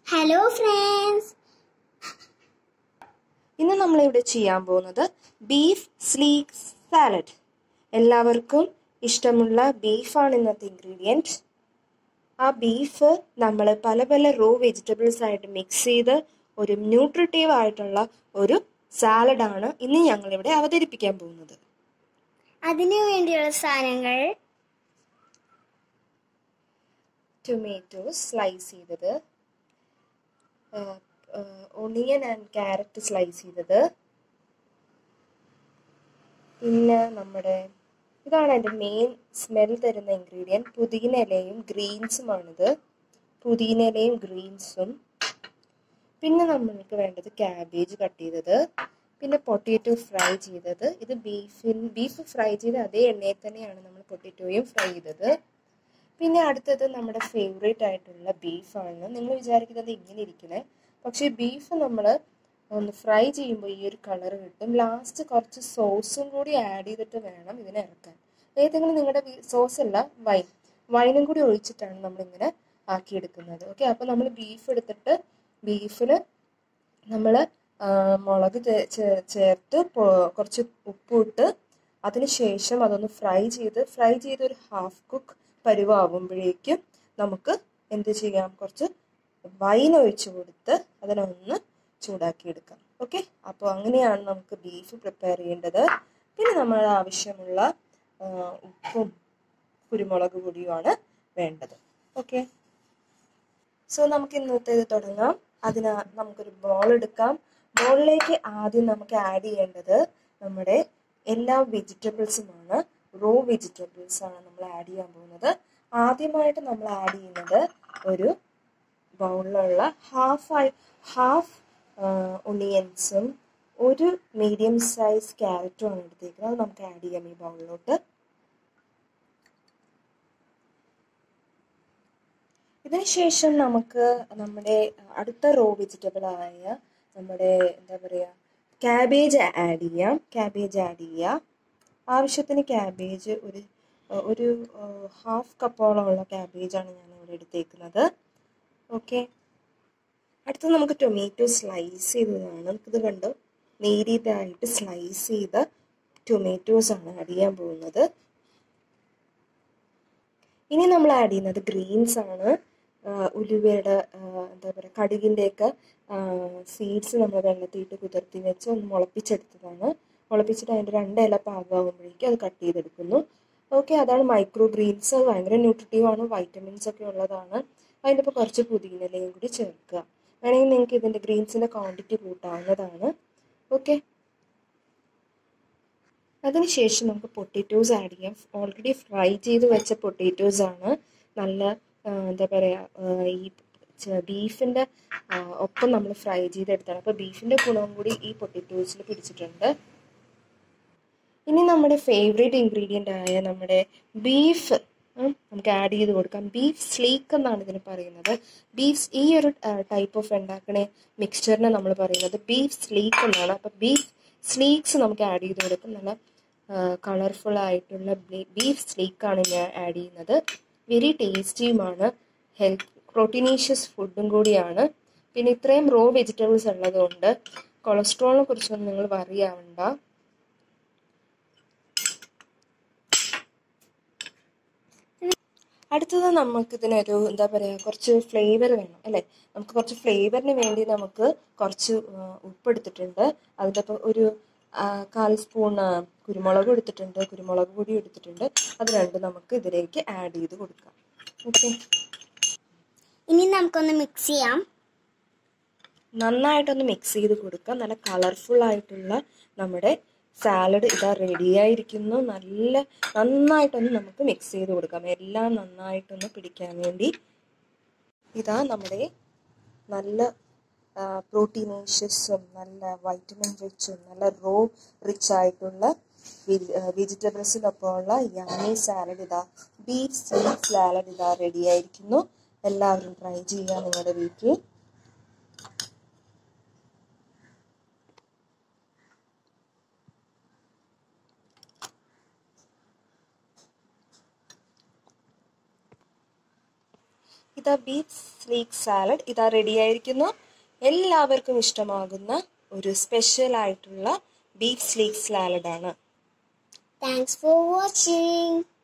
hello friends ഇന്ന് നമ്മളിവിടെ ചെയ്യാൻ പോകുന്നത് ബീഫ് സ്ലീക്ക് സാലഡ് എല്ലാവർക്കും ഇഷ്ടമുള്ള ബീഫാണ് ഇന്നത്തെ ഇൻഗ്രീഡിയൻറ്റ് ആ ബീഫ് നമ്മൾ പല പല റോ വെജിറ്റബിൾസ് ആയിട്ട് മിക്സ് ചെയ്ത് ഒരു ന്യൂട്രിറ്റീവ് ആയിട്ടുള്ള ഒരു സാലഡാണ് ഇന്ന് ഞങ്ങളിവിടെ അവതരിപ്പിക്കാൻ പോകുന്നത് അതിനു വേണ്ടിയുള്ള സാധനങ്ങൾ ടൊമാറ്റോ സ്ലൈസ് ചെയ്തത് ഒണിയൻ ആൻഡ് ക്യാരറ്റ് സ്ലൈസ് ചെയ്തത് പിന്നെ നമ്മുടെ ഇതാണ് എൻ്റെ മെയിൻ സ്മെൽ തരുന്ന ഇൻഗ്രീഡിയൻറ്റ് പുതിന ഇലയും ഗ്രീൻസുമാണിത് പുതിന ഇലയും ഗ്രീൻസും പിന്നെ നമ്മൾക്ക് വേണ്ടത് ക്യാബേജ് കട്ട് ചെയ്തത് പിന്നെ പൊട്ടാറ്റോ ഫ്രൈ ചെയ്തത് ഇത് ബീഫിൻ ബീഫ് ഫ്രൈ ചെയ്ത അതേ എണ്ണയിൽ തന്നെയാണ് നമ്മൾ പൊട്ടാറ്റോയും ഫ്രൈ ചെയ്തത് പിന്നെ അടുത്തത് നമ്മുടെ ഫേവറേറ്റ് ആയിട്ടുള്ള ബീഫാണ് നിങ്ങൾ വിചാരിക്കുന്നത് ഇങ്ങനെ ഇരിക്കണേ പക്ഷേ ബീഫ് നമ്മൾ ഒന്ന് ഫ്രൈ ചെയ്യുമ്പോൾ ഈ ഒരു കളർ കിട്ടും ലാസ്റ്റ് കുറച്ച് സോസും കൂടി ആഡ് ചെയ്തിട്ട് വേണം ഇതിനെ ഇറക്കാൻ ഏതെങ്കിലും നിങ്ങളുടെ സോസ് അല്ല വൈൻ വൈനും കൂടി ഒഴിച്ചിട്ടാണ് നമ്മളിങ്ങനെ ആക്കിയെടുക്കുന്നത് ഓക്കെ അപ്പോൾ നമ്മൾ ബീഫ് എടുത്തിട്ട് ബീഫിൽ നമ്മൾ മുളക് ചേ- ചേ- ചേർത്ത് പൊ- കുറച്ച് ഉപ്പിട്ട് അതിന് ശേഷം അതൊന്ന് ഫ്രൈ ചെയ്ത് ഫ്രൈ ചെയ്ത് ഒരു ഹാഫ് കുക്ക് പരുവാകുമ്പോഴേക്കും നമുക്ക് എന്ത് ചെയ്യാം കുറച്ച് വൈൻ ഒഴിച്ച് കൊടുത്ത് അതിനൊന്ന് ചൂടാക്കി എടുക്കാം ഓക്കെ അപ്പോൾ അങ്ങനെയാണ് നമുക്ക് ബീഫ് പ്രിപ്പയർ ചെയ്യേണ്ടത് പിന്നെ നമ്മൾ ആവശ്യമുള്ള ആ, ഉപ്പും കുരുമുളക് പൊടിയുമാണ് വേണ്ടത് ഓക്കെ സോ നമുക്ക് ഇന്നത്തെ ഇത് തുടങ്ങാം അതിന് നമുക്കൊരു ബോൾ എടുക്കാം ബോളിലേക്ക് ആദ്യം നമുക്ക് ആഡ് ചെയ്യേണ്ടത് നമ്മുടെ എല്ലാ വെജിറ്റബിൾസുമാണ് റോ വെജിറ്റബിൾസ് ആണ് നമ്മൾ ആഡ് ചെയ്യാൻ പോകുന്നത് ആദ്യമായിട്ട് നമ്മൾ ആഡ് ചെയ്യുന്നത് ഒരു ബൗളിലുള്ള ഹാഫ് ആയി ഹാഫ് ഒണിയൻസും ഒരു മീഡിയം സൈസ് ക്യാരറ്റും ആണ് എടുത്തേക്കുന്നത് അത് നമുക്ക് ആഡ് ചെയ്യാം ഈ ബൗളിലോട്ട് ഇതിനുശേഷം നമുക്ക് നമ്മുടെ അടുത്ത റോ വെജിറ്റബിൾ ആയ നമ്മുടെ എന്താ പറയുക ക്യാബേജ് ആഡ് ചെയ്യാം ക്യാബേജ് ആഡ് ചെയ്യാം ആവശ്യത്തിന് ക്യാബേജ് ഒരു ഒരു ഹാഫ് കപ്പോളമുള്ള ക്യാബേജാണ് ഞാൻ ഇവിടെ എടുത്തേക്കുന്നത് ഓക്കെ അടുത്ത നമുക്ക് ടൊമാറ്റോ സ്ലൈസ് ചെയ്തതാണ് നമുക്കിത് കണ്ടോ നേരിയതായിട്ട് സ്ലൈസ് ചെയ്ത ടൊമാറ്റോസ് ആണ് ആഡ് ചെയ്യാൻ പോകുന്നത് ഇനി നമ്മൾ ആഡ് ചെയ്യുന്നത് ഗ്രീൻസ് ആണ് ആ, ഉലുവയുടെ ആ, എന്താ പറയുക കടുകിൻ്റെയൊക്കെ സീഡ്സ് നമ്മൾ വെള്ളത്തിയിട്ട് കുതിർത്തി വെച്ച് ഒന്ന് മുളപ്പിച്ചെടുത്തതാണ് മുളപ്പിച്ചിട്ട് അതിൻ്റെ രണ്ട് ഇല പാകമാകുമ്പോഴേക്കും അത് കട്ട് ചെയ്തെടുക്കുന്നു ഓക്കെ അതാണ് മൈക്രോ ഗ്രീൻസ് അത് ഭയങ്കര ന്യൂട്രിറ്റീവ് ആണ് വൈറ്റമിൻസ് ഒക്കെ ഉള്ളതാണ് അതിൻ്റെ ഇപ്പോൾ കുറച്ച് പുതിനയിലയും കൂടി ചേർക്കുക വേണമെങ്കിൽ നിങ്ങൾക്ക് ഇതിൻ്റെ ഗ്രീൻസിൻ്റെ ക്വാണ്ടിറ്റി കൂട്ടാവുന്നതാണ് ഓക്കെ അതിനുശേഷം നമുക്ക് പൊട്ടാറ്റോസ് ആഡ് ചെയ്യാം ഓൾറെഡി ഫ്രൈ ചെയ്ത് വെച്ച പൊട്ടാറ്റോസ് ആണ് നല്ല ആ, എന്താ പറയുക ഈ ബീഫിൻ്റെ ഒപ്പം നമ്മൾ ഫ്രൈ ചെയ്തെടുത്താണ് അപ്പോൾ ബീഫിൻ്റെ ഗുണവും കൂടി ഈ പൊട്ടാറ്റോസിൽ പിടിച്ചിട്ടുണ്ട് ഇനി നമ്മുടെ ഫേവറേറ്റ് ഇൻഗ്രീഡിയൻ്റ് ആയ നമ്മുടെ ബീഫ് നമുക്ക് ആഡ് ചെയ്ത് കൊടുക്കാം ബീഫ് സ്ലീക്ക് എന്നാണ് ഇതിന് പറയുന്നത് ബീഫ് ഈ ഒരു ടൈപ്പ് ഓഫ് ഉണ്ടാക്കണ മിക്സ്ചറിനെ നമ്മൾ പറയുന്നത് ബീഫ് സ്ലീക്ക് എന്നാണ് അപ്പോൾ ബീഫ് സ്ലീക്സ് നമുക്ക് ആഡ് ചെയ്ത് കൊടുക്കും നല്ല കളർഫുൾ ആയിട്ടുള്ള ബീഫ് സ്ലീക്കാണ് ഞാൻ ആഡ് ചെയ്യുന്നത് വെരി ടേസ്റ്റിയുമാണ് ഹെൽത്ത് പ്രോട്ടീനീഷ്യസ് ഫുഡും കൂടിയാണ് പിന്നെ ഇത്രയും റോ വെജിറ്റബിൾസ് ഉള്ളതുകൊണ്ട് കൊളസ്ട്രോളിനെ കുറിച്ചൊന്നും നിങ്ങൾ വറി ആവണ്ട അടുത്തത് നമുക്ക് ഇതിനൊരു എന്താ പറയുക കുറച്ച് ഫ്ലേവർ വേണം അല്ലേ നമുക്ക് കുറച്ച് ഫ്ലേവറിന് വേണ്ടി നമുക്ക് കുറച്ച് ആ, ഉപ്പ് എടുത്തിട്ടുണ്ട് അതിൻ്റെ ഒപ്പം ഒരു ആ, കാൽ സ്പൂൺ ആ, കുരുമുളക് എടുത്തിട്ടുണ്ട് കുരുമുളക് പൊടി എടുത്തിട്ടുണ്ട് അത് രണ്ടും നമുക്ക് ഇതിലേക്ക് ആഡ് ചെയ്ത് കൊടുക്കാം ഓക്കെ ഇനി നമുക്കൊന്ന് മിക്സ് ചെയ്യാം നന്നായിട്ടൊന്ന് മിക്സ് ചെയ്ത് കൊടുക്കുക നല്ല കളർഫുൾ ആയിട്ടുള്ള നമ്മുടെ സാലഡ് ഇതാ റെഡിയായിരിക്കുന്നു നല്ല നന്നായിട്ടൊന്ന് നമുക്ക് മിക്സ് ചെയ്ത് കൊടുക്കാം എല്ലാം നന്നായിട്ടൊന്ന് പിടിക്കാൻ വേണ്ടി ഇതാ നമ്മുടെ നല്ല പ്രോട്ടീനേഷ്യസും നല്ല വൈറ്റമിൻ റിച്ചും നല്ല റോ റിച്ച് ആയിട്ടുള്ള വെജിറ്റബിൾസിനൊപ്പമുള്ള യാമി സാലഡ് ഇതാ ബീഫ് സ്വീറ്റ് സാലഡ് ഇതാ റെഡിയായിരിക്കുന്നു എല്ലാവരും ട്രൈ ചെയ്യുക നിങ്ങളുടെ വീട്ടിൽ ഇതാ ബീഫ് സ്ലീക്ക് സാലഡ് ഇതാ റെഡി ആയിരിക്കുന്നു എല്ലാവർക്കും ഇഷ്ടമാകുന്ന ഒരു സ്പെഷ്യൽ ആയിട്ടുള്ള ബീഫ് സ്ലീക്ക് സാലഡാണ് താങ്ക്സ് ഫോർ വാച്ചിങ്